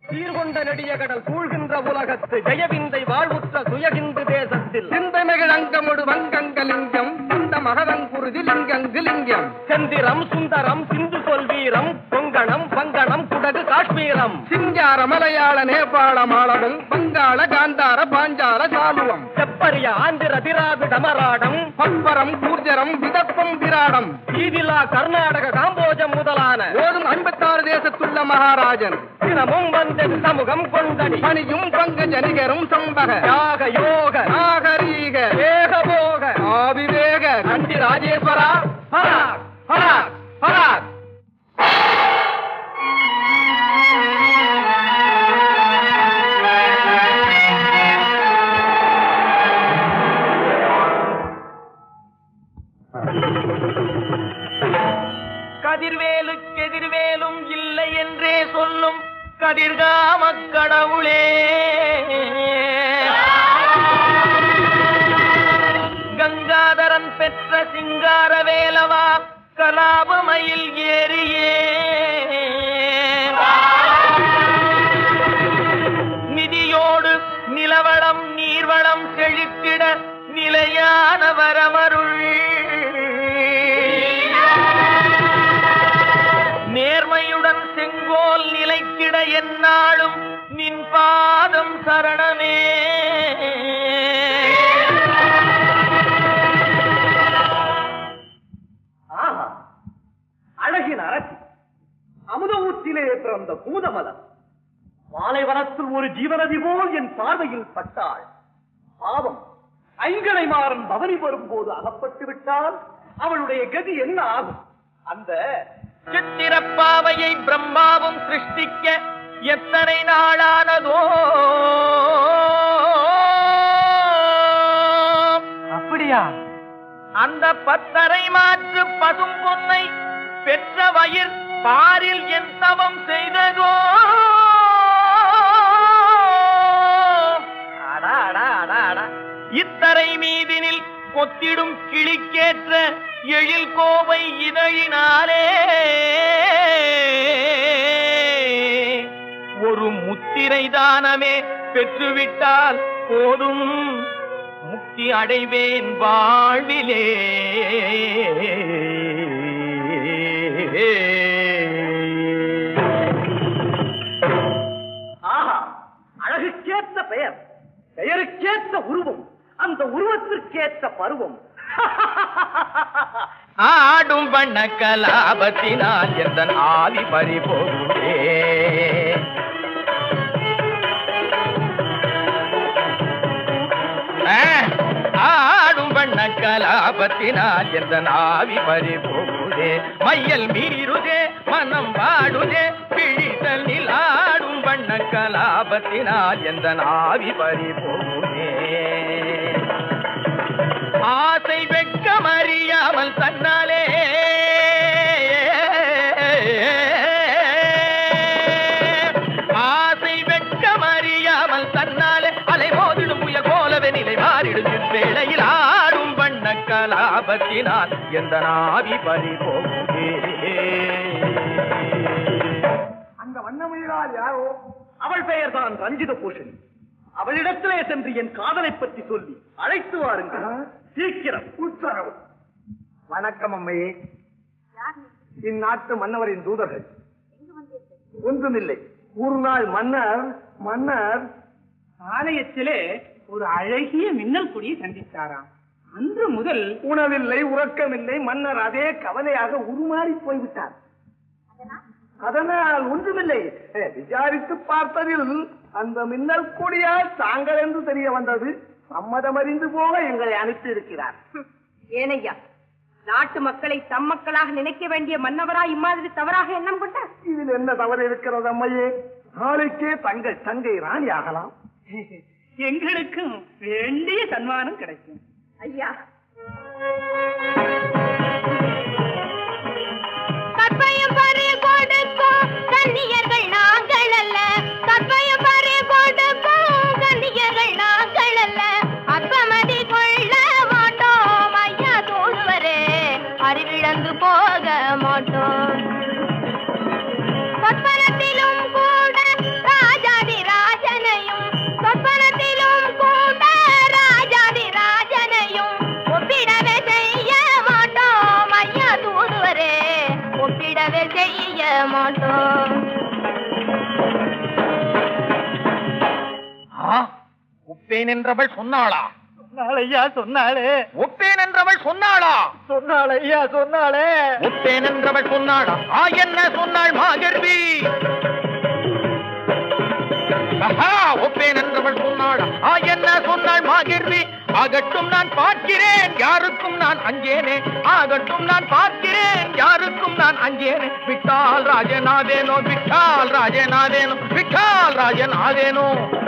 சீர்கொண்ட நெடிய கடல் சூழ்கின்ற உலகத்து ஜெயவிந்தை வாழ்வுற்ற சுயகிந்து தேசத்தில் சிந்தனைகள் அங்கமொடு வங்கங்கலிங்கம் இந்த மகதங்குருதி லிங்கங்கு லிங்கம் செந்திரம் சுந்தரம் சிந்து சொல் வீரம் பொங்கணம் பங்கணம் குடகு காஷ்மீரம் சிங்கார மலையாள நேபாள மாளவம் வங்காள காந்தார பாஞ்சால சாலுவம் செப்பரிய ஆந்திர திராவிட மராடம் பப்பரம் கூர்ஜரம் விதப்பம் விராடம் ஈதிலா கர்நாடக காம்போஜம் முதலான போதும் ஐம்பத்தாறு தேசத்துள்ள மகாராஜன் தினமும் வந்து சமூகம் கொண்டடி பணியும் பங்கஜ நிகரும் சம்பக யாக யோக நாகரீக வேக போக ஆவிவேக கண்டி ராஜேஸ்வரா பராக் பராக் பராக் கதிர்வேலுக்கு எதிர்வேலும் இல்லை என்றே சொல்லும் கதிர்காம கடவுளே கங்காதரன் பெற்ற சிங்கார வேலவா கலாபமயில் ஏறியே நிதியோடு நிலவளம் நீர்வளம் செழித்திட நிலையான வரமருள் நேர்மையுடன் செங்கோல் நிலைத்திட எந்நாளும் நின் பாதம் சரணமே ஆஹா அழகின் அரசி அமுத ஊற்றிலே பிறந்த குமுதமலர் பாலைவனத்தில் ஒரு ஜீவநதி போல் என் பார்வையில் பட்டாள் பாவம் ஐங்கனை மாறன் பவனி வரும்போது அகப்பட்டு விட்டால் அவளுடைய கதி என்ன ஆகும் அந்த சித்திரப்பாவையை பிரம்மாவும் சிருஷ்டிக்க எத்தனை நாளானதோ அப்படியா அந்த பத்தரை மாற்று பசும் பொன்னை பெற்ற வயிர் பாரில் என் தவம் செய்ததோ அடா, அடா, அடா, அடா. இத்தரை மீதினில் கொத்திடும் கிளிக்கேற்ற எழில் கோவை இதழினாலே ஒரு முத்திரை தானமே பெற்றுவிட்டால் போதும் முக்தி அடைவேன் வாழ்விலே ஆஹா அழகுக்கேற்ற பெயர் பெயருக்கேற்ற உருவம் அந்த உருவத்திற்கேற்ற பருவம் ஆடும் வண்ண கலாபத்தினால் எந்த ஆவி பறிபோகுதே ஆ, ஆடும் வண்ண கலாபத்தினால் எந்த ஆவி பறிபோகுதே மையல் மீறுதே மனம் வாடுதே பிழித்தலில் ஆடும் வண்ண கலாபத்தினால் எந்த ஆவி பறிபோகுதே ஆசை வெட்கம் அறியாமல் தன்னாலே ஆசை வெட்கம் அறியாமல் தன்னாலே அலை மோதிடும் புயல் போலவே நிலை மாறிடும் வேளையில் ஆடும் வண்ண கலாபத்தினால் எந்த நாவி பறி போகுதே அந்த வண்ணமயிலால் யாரோ அவள் பெயர் தான் ரஞ்சித பூஷணி அவளிடத்திலே சென்று என் காதலை பற்றி சொல்லி அழைத்து வாருங்கள் சீக்கிரம் உற்சாகம் வணக்கம் அம்மையே இந்நாட்டு மன்னவரின் தூதர்கள் ஒன்றுமில்லை ஒரு நாள் மன்னர் மன்னர் ஆலயத்திலே ஒரு அழகிய மின்னல் கொடியை சந்தித்தாராம் அன்று முதல் உணவில்லை உறக்கமில்லை மன்னர் அதே கவலையாக உருமாறி போய்விட்டார் அதனால் ஒன்றுமில்லை அஹ், விசாரித்து பார்த்ததில் அந்த மின்னல் கொடியால் தாங்கள் என்று தெரிய வந்தது சம்மதமறிந்து போக எங்களை அனுப்பி இருக்கிறார் ஏனையா நாட்டு மக்களை தம் மக்களாக நினைக்க வேண்டிய மன்னவரா இம்மாதிரி தவறாக எண்ணம் கொண்டார் இதில் என்ன தவறு இருக்கிறது அம்மையே நாளைக்கே தங்கள் தங்கை ராணி ஆகலாம் எங்களுக்கும் வேண்டிய சன்மானம் கிடைக்கும் ஐயா கற்பையும் பறி கொடுக்கும் கன்னியர்கள் நாங்கள் அல்ல கற்பையும் பறி கொடுக்கும் கன்னியர்கள் நாங்கள் அல்ல அற்பமதி கொள்ள மாட்டோம் ஐயா தோடுவரே அறிவிழந்து போக மாட்டோம் சொற்பனத்திலும் கூட ராஜ செய்ய மாட்டோம் உப்பேன் என்றவள் சொன்னாளா ஐயா சொன்னாளே ஒப்பேன் என்றவள் சொன்னாளா சொன்னாள் ஐயா சொன்னாளே ஒப்பேன் என்றவள் சொன்னாளா ஆ என்ன சொன்னாள் மாகர்வி ஆஹா, ஒப்பேன் என்றவள் சொன்னாளா ஆ என்ன சொன்னாள் மாகர்வி ஆகட்டும் நான் பார்க்கிறேன் யாருக்கும் நான் அஞ்சேனே ஆகட்டும் நான் பார்க்கிறேன் யாருக்கும் நான் அஞ்சேனே விட்டால் ராஜனாதேனோ விட்டால் ராஜனாதேனோ விட்டால் ராஜனாதேனோ